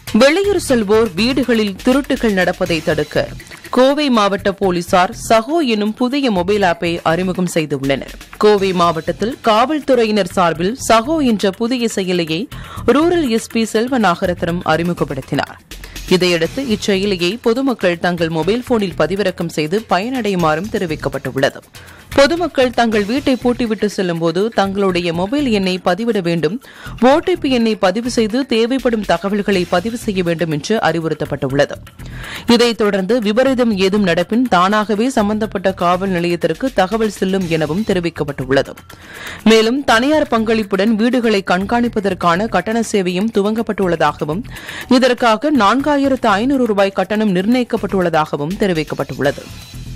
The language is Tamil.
வெளியூர் செல்வோர் வீடுகளில் திருட்டுகள் நடப்பதை தடுக்க கோவை மாவட்ட போலீசார் சகோ எனும் புதிய மொபைல் ஆப்பை அறிமுகம் செய்துள்ளனர் கோவை மாவட்டத்தில் காவல்துறையினர் சார்பில் சகோ என்ற புதிய செயலியை ரூரல் எஸ்பி செல்வநாகரத்னம் அறிமுகப்படுத்தினார் இதையடுத்து இச்செயலியை பொதுமக்கள் தங்கள் மொபைல் போனில் பதிவிறக்கம் செய்து பயனடையுமாறும் தெரிவிக்கப்பட்டுள்ளது பொதுமக்கள் தங்கள் வீட்டை பூட்டிவிட்டு செல்லும்போது தங்களுடைய மொபைல் எண்ணை பதிவிட வேண்டும் ஓடிபி எண்ணை பதிவு செய்து தேவைப்படும் தகவல்களை பதிவு செய்ய வேண்டும் என்று அறிவுறுத்தப்பட்டுள்ளது இதைத் தொடர்ந்து விபரீதம் ஏதும் நடப்பின் தானாகவே சம்பந்தப்பட்ட காவல் நிலையத்திற்கு தகவல் செல்லும் எனவும் தெரிவிக்கப்பட்டுள்ளது மேலும் தனியார் பங்களிப்புடன் வீடுகளை கண்காணிப்பதற்கான கட்டண சேவையும் துவங்கப்பட்டுள்ளதாகவும் இதற்காக நான்காயிரத்து ஐநூறு ரூபாய் கட்டணம் நிர்ணயிக்கப்பட்டுள்ளதாகவும் தெரிவிக்கப்பட்டுள்ளது